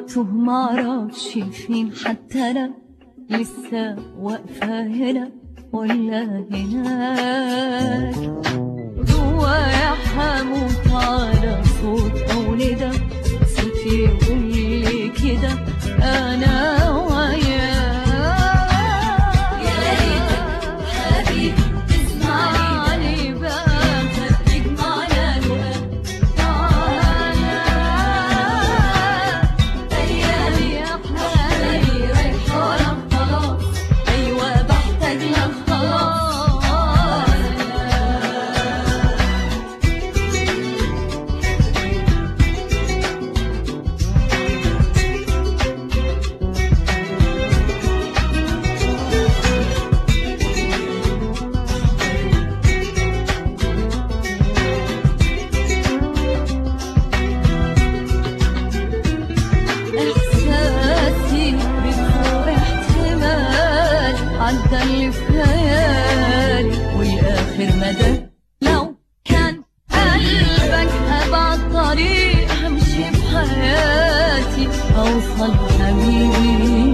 وتوه معرفش فين حتى انا لسه واقفة هنا ولا هناك جوايا حموت على صوت او ندى صوتي يقول لي كده انا وياك يا ريتك حبيبي تسمعني بقى تجمعنا الوقت أيامي يا أحلامي رايحة لك خلاص ايوه بحتاج لك خلاص احساسي بفوق احتمال عدى اللي في خيالي والاخر مدى لو كان قلبك ابعد طريق همشي في حياتي اوصل حبيبي